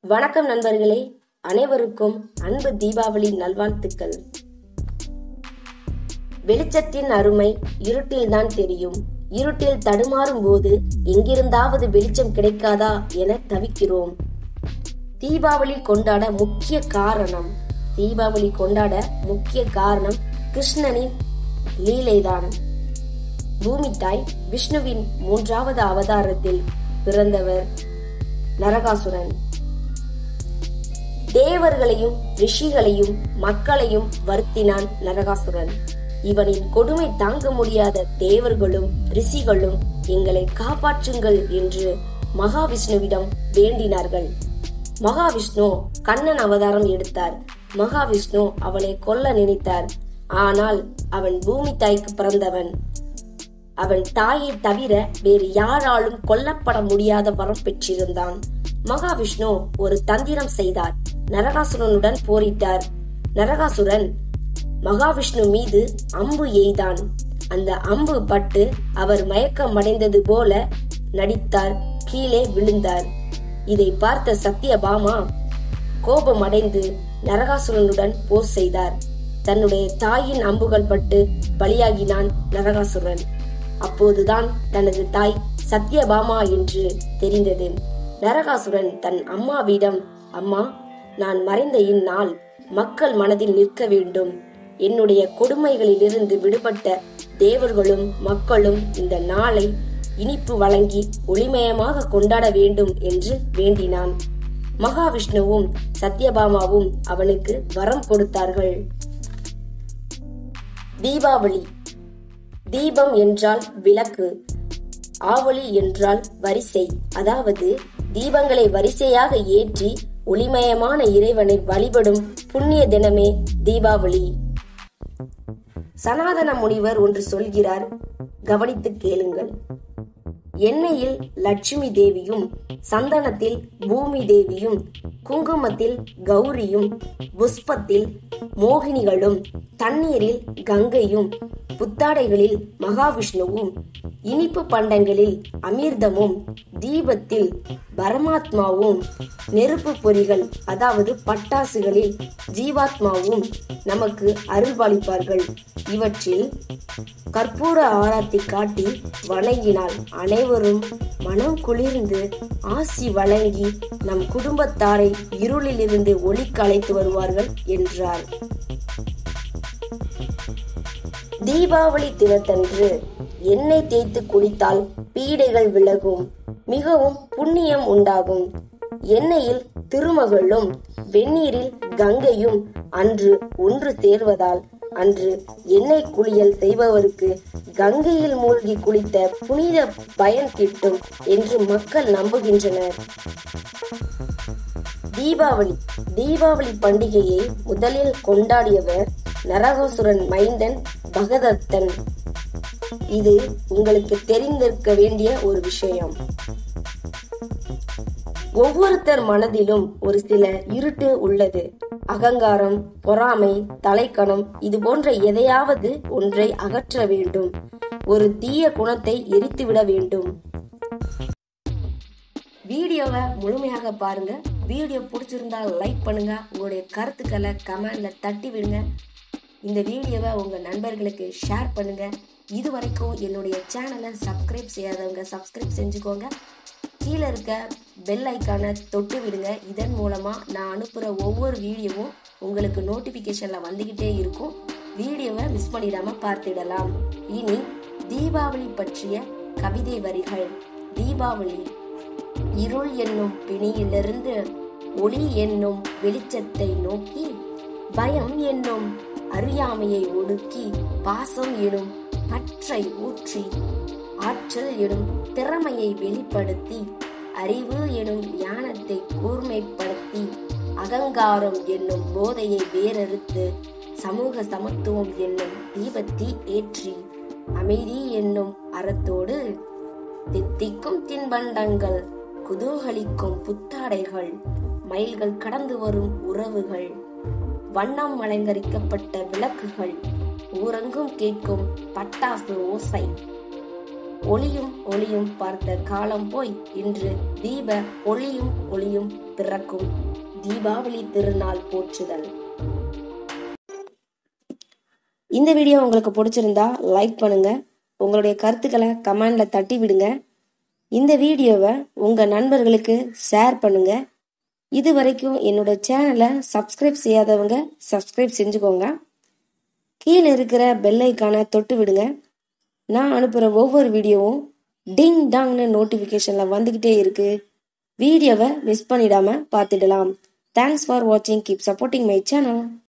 வணக்கம் நண்பர்களே அனைவருக்கும் அன்பு தீபாவளி நல்வாழ்த்துக்கள் வெளிச்சத்தின் அருமை இருட்டில்தான் தெரியும் இருட்டில் தடுமாறும் போது எங்கிருந்தாவது வெளிச்சம் கிடைக்காதா என தவிக்கிறோம் தீபாவளி கொண்டாட முக்கிய காரணம் தீபாவளி கொண்டாட முக்கிய காரணம் கிருஷ்ணனின் லீலைதான் பூமி தாய் விஷ்ணுவின் மூன்றாவது அவதாரத்தில் பிறந்தவர் நரகாசுரன் தேவர்களையும் ரிஷிகளையும் மக்களையும் வருத்தினான் நரகாசுரன் இவனின் கொடுமை தாங்க முடியாத தேவர்களும் ரிஷிகளும் எங்களை காப்பாற்றுங்கள் என்று மகாவிஷ்ணுவிடம் வேண்டினார்கள் மகாவிஷ்ணு கண்ணன் அவதாரம் எடுத்தார் மகாவிஷ்ணு அவனை கொல்ல நினைத்தார் ஆனால் அவன் பூமி தாய்க்கு பிறந்தவன் அவன் தாயை தவிர வேறு யாராலும் கொல்லப்பட முடியாத வரம் பெற்றிருந்தான் மகாவிஷ்ணு ஒரு தந்திரம் செய்தார் நரகாசுரனுடன் போரிட்டார் நரகாசுரன் மகாவிஷ்ணு மீது அம்பு எய்தான் அந்த அம்பு பட்டு அவர் மயக்கம் அடைந்தது போல நடித்தார் கீழே விழுந்தார் இதை பார்த்த சத்யபாமா கோபம் அடைந்து நரகாசுரனுடன் போர் செய்தார் தன்னுடைய தாயின் அம்புகள் பட்டு பலியாகினான் நரகாசுரன் அப்போதுதான் தனது தாய் சத்யபாமா என்று தெரிந்தது நரகாசுரன் தன் அம்மாவிடம் அம்மா நான் மறைந்த இந்நாள் மக்கள் மனதில் நிற்க வேண்டும் என்னுடைய கொடுமைகளிலிருந்து விடுபட்ட தேவர்களும் மக்களும் இந்த நாளை இனிப்பு வழங்கி ஒளிமயமாக கொண்டாட வேண்டும் என்று வேண்டினான் மகாவிஷ்ணுவும் சத்யபாமாவும் அவனுக்கு வரம் கொடுத்தார்கள் தீபாவளி தீபம் என்றால் விளக்கு ஆவலி என்றால் வரிசை அதாவது தீபங்களை வரிசையாக ஏற்றி ஒளிமயமான இறைவனை வழிபடும் புண்ணிய தினமே தீபாவளி சனாதன முனிவர் ஒன்று சொல்கிறார் கவனித்து கேளுங்கள் எண்ணெயில் லட்சுமி தேவியும் சந்தனத்தில் பூமி தேவியும் குங்குமத்தில் கௌரியும் புஷ்பத்தில் மோகினிகளும் தண்ணீரில் கங்கையும் புத்தாடைகளில் மகாவிஷ்ணுவும் இனிப்பு பண்டங்களில் அமிர்தமும் தீபத்தில் பரமாத்மாவும் நெருப்பு பொறிகள் அதாவது பட்டாசுகளில் ஜீவாத்மாவும் நமக்கு அருள்பாலிப்பார்கள் இவற்றில் கற்பூர ஆராத்தி காட்டி வணங்கினால் அனைவரும் மனம் குளிர்ந்து ஆசி வழங்கி நம் குடும்பத்தாரை இருளிலிருந்து ஒளிக்கு அழைத்து வருவார்கள் என்றார் தீபாவளி தினத்தன்று எண்ணெய் தேய்த்து குளித்தால் பீடைகள் விலகும் மிகவும் புண்ணியம் உண்டாகும் எண்ணெயில் திருமகளும் வெந்நீரில் கங்கையும் அன்று ஒன்று சேர்வதால் அன்று எண்ணெய் குளியல் செய்பவருக்கு கங்கையில் மூழ்கி குளித்த புனித பயன் கிட்டும் என்று மக்கள் நம்புகின்றனர் தீபாவளி தீபாவளி பண்டிகையை முதலில் கொண்டாடியவர் நரகாசுரன் மைந்தன் பகதத்தன் இது உங்களுக்கு தெரிந்திருக்க வேண்டிய ஒரு விஷயம் ஒவ்வொருத்தர் மனதிலும் ஒரு சில இருட்டு உள்ளது அகங்காரம் பொறாமை தலைக்கணம் இது போன்ற எதையாவது ஒன்றை அகற்ற வேண்டும் ஒரு தீய குணத்தை எரித்துவிட வேண்டும் வீடியோவை முழுமையாக பாருங்க வீடியோ பிடிச்சிருந்தா லைக் பண்ணுங்க உங்களுடைய கருத்துக்களை கமெண்ட்ல தட்டி விடுங்க இந்த வீடியோவை உங்க நண்பர்களுக்கு ஷேர் பண்ணுங்க இது வரைக்கும் என்னுடைய சேனலை சப்ஸ்கிரைப் செய்யாதவங்க சப்ஸ்கிரைப் செஞ்சுக்கோங்க கீழே இருக்க பெல் ஐக்கானை தொட்டு விடுங்க இதன் மூலமா நான் அனுப்புற ஒவ்வொரு வீடியோவும் உங்களுக்கு நோட்டிபிகேஷன்ல வந்துகிட்டே இருக்கும் வீடியோவை மிஸ் பண்ணிடாம பார்த்திடலாம் இனி தீபாவளி பற்றிய கவிதை வரிகள் தீபாவளி இருள் என்னும் பிணியிலிருந்து ஒளி என்னும் வெளிச்சத்தை நோக்கி பயம் என்னும் அறியாமையை ஒடுக்கி பாசம் எனும் பற்றை ஊற்றி ஆற்றல் எனும் திறமையை வெளிப்படுத்தி அறிவு எனும் ஞானத்தை கூர்மைப்படுத்தி அகங்காரம் என்னும் போதையை வேறறுத்து சமூக சமத்துவம் என்னும் தீபத்தை ஏற்றி அமைதி என்னும் அறத்தோடு தித்திக்கும் தின்பண்டங்கள் குதூகலிக்கும் புத்தாடைகள் மைல்கள் கடந்து வரும் உறவுகள் வண்ணம் அலங்கரிக்கப்பட்ட விளக்குகள் ஊரங்கும் கேட்கும் பட்டாசு ஓசை ஒளியும் ஒளியும் பார்த்த காலம் போய் இன்று தீப ஒளியும் ஒளியும் பிறக்கும் தீபாவளி திருநாள் போற்றுதல் இந்த வீடியோ உங்களுக்கு பிடிச்சிருந்தா லைக் பண்ணுங்க உங்களுடைய கருத்துக்களை கமெண்ட்ல தட்டி விடுங்க இந்த வீடியோவை உங்க நண்பர்களுக்கு ஷேர் பண்ணுங்க இது வரைக்கும் என்னோட சேனலை சப்ஸ்கிரைப் செய்யாதவங்க சப்ஸ்கிரைப் செஞ்சுக்கோங்க கீழே இருக்கிற பெல் ஐக்கானை தொட்டு விடுங்க நான் அனுப்புகிற ஒவ்வொரு வீடியோவும் டிங் டாங்னு நோட்டிஃபிகேஷனில் வந்துக்கிட்டே இருக்கு வீடியோவை மிஸ் பண்ணிடாம பார்த்துடலாம் தேங்க்ஸ் ஃபார் வாட்சிங் கீப் சப்போர்ட்டிங் மை சேனல்